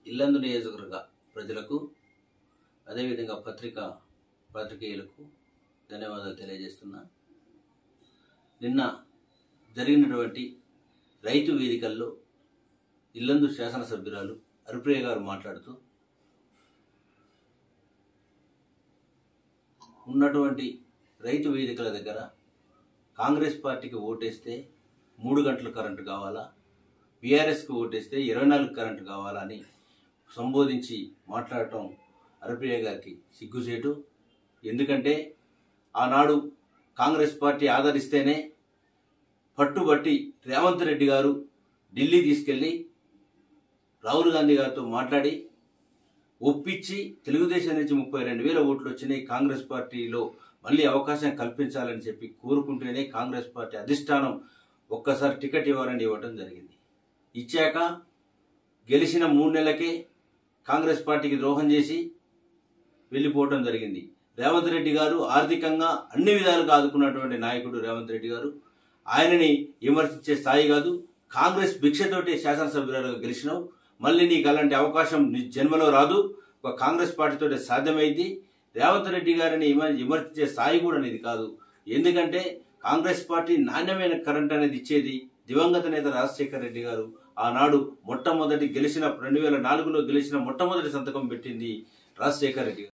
ఇల్లందు నియోజకవర్గ ప్రజలకు అదేవిధంగా పత్రిక పాత్రికేయులకు ధన్యవాదాలు తెలియజేస్తున్నా నిన్న జరిగినటువంటి రైతు వేదికల్లో ఇల్లందు శాసనసభ్యురాలు హరిప్రియ గారు మాట్లాడుతూ ఉన్నటువంటి రైతు వేదికల దగ్గర కాంగ్రెస్ పార్టీకి ఓటేస్తే మూడు గంటల కరెంటు కావాలా బీఆర్ఎస్కి ఓటేస్తే ఇరవై నాలుగు కరెంటు కావాలా అని సంబోధించి మాట్లాడటం హరిప్రియ గారికి సిగ్గుచేటు ఎందుకంటే ఆనాడు కాంగ్రెస్ పార్టీ ఆదరిస్తేనే పట్టుబట్టి రేవంత్ రెడ్డి గారు ఢిల్లీ తీసుకెళ్లి రాహుల్ గాంధీ గారితో మాట్లాడి ఒప్పించి తెలుగుదేశం నుంచి ముప్పై రెండు వేల ఓట్లు వచ్చినాయి కాంగ్రెస్ పార్టీలో మళ్ళీ అవకాశం కల్పించాలని చెప్పి కోరుకుంటేనే కాంగ్రెస్ పార్టీ అధిష్టానం ఒక్కసారి టికెట్ ఇవ్వాలని ఇవ్వటం జరిగింది ఇచ్చాక గెలిచిన మూడు నెలలకే కాంగ్రెస్ పార్టీకి ద్రోహం చేసి వెళ్ళిపోవటం జరిగింది రేవంత్ రెడ్డి గారు ఆర్థికంగా అన్ని విధాలుగా ఆదుకున్నటువంటి నాయకుడు రేవంత్ రెడ్డి గారు ఆయనని విమర్శించే స్థాయి కాదు కాంగ్రెస్ భిక్షతోటి శాసనసభ్యులుగా గెలిచినావు మళ్ళీ నీకు అలాంటి అవకాశం నీ జన్మలో రాదు ఒక కాంగ్రెస్ పార్టీతో సాధ్యమైంది రేవంత్ రెడ్డి గారిని విమ- విమర్శించే స్థాయి కూడా అనేది కాదు ఎందుకంటే కాంగ్రెస్ పార్టీ నాణ్యమైన కరెంట్ అనేది ఇచ్చేది దివంగత నేత రాజశేఖర రెడ్డి గారు ఆనాడు మొట్టమొదటి గెలిచిన రెండు వేల నాలుగులో గెలిచిన మొట్టమొదటి సంతకం పెట్టింది రాజశేఖర రెడ్డి గారు